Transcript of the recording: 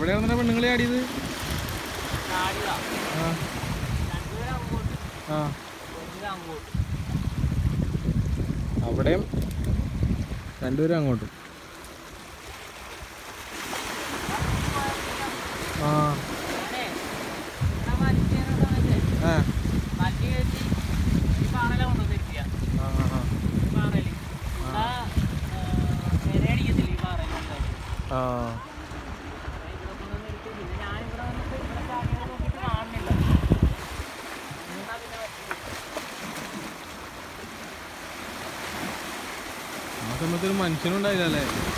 എവിടെയാണെന്നാ പെണ്ണുങ്ങളെ ആടിയത് ചാടിയതാ ആ രണ്ടുപേരും അങ്ങോട്ട് ആ ഒന്നിനും അങ്ങോട്ട് അവിടെയും രണ്ടുപേരും അങ്ങോട്ടും ആ ഞാനേ ഇവിടെ വലിച്ചു കയറുന്ന സമയത്ത് ആ വലിച്ചു കയറ്റി ഈ പാറയില കൊണ്ടുവന്നിരിക്കുക ആ ആ, ഈ പാറയിൽ ഇവിടെ പെരയടിക്കത്തില്ല ഈ പാറയിൽ ആ ഇവിടെ കൊണ്ടുവന്നിട്ട് പിന്നെ ഞാനിവിടെ വന്നിട്ട് ഇവിടെ ചാടിയത് നോക്കിയിട്ട് കാണുന്നില്ല എന്നാ പിന്നെ പറ്റില്ല ആ സമയത്ത് ഒരു മനുഷ്യനുണ്ടായില്ല അല്ലേ